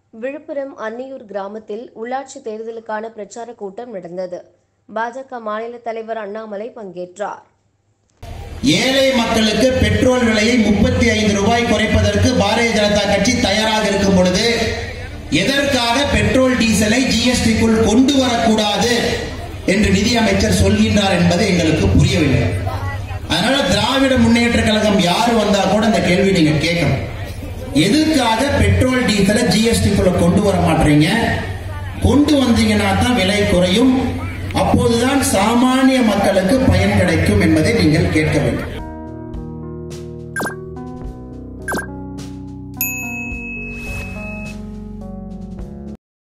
விழுப்புரம் அன்னியூர் கிராமத்தில் உள்ளாட்சி தேர்தலுக்கான பிரச்சார கூட்டம் நடந்தது பாஜக மாநில தலைவர் அண்ணாமலை பங்கேற்றார் ஏழை மக்களுக்கு பெட்ரோல் விலையை முப்பத்தி ஐந்து ரூபாய் குறைப்பதற்கு பாரதிய ஜனதா கட்சி தயாராக இருக்கும் பொழுது எதற்காக பெட்ரோல் டீசலை ஜிஎஸ்டிக்குள் கொண்டு வரக்கூடாது என்று நிதியமைச்சர் சொல்கின்றார் என்பது எங்களுக்கு புரியவில்லை அதனால திராவிட முன்னேற்ற கழகம் யாரு வந்தா கூட இந்த கேள்வி நீங்க கேட்கணும் எதுக்காக பெட்ரோல் டீசலை ஜிஎஸ்டிக்குள்ள கொண்டு வர மாட்டீங்க கொண்டு வந்தீங்கன்னா தான் விலை குறையும் அப்போதுதான் சாமானிய மக்களுக்கு பயன் கிடைக்கும் என்பதை நீங்கள் கேட்க வேண்டும்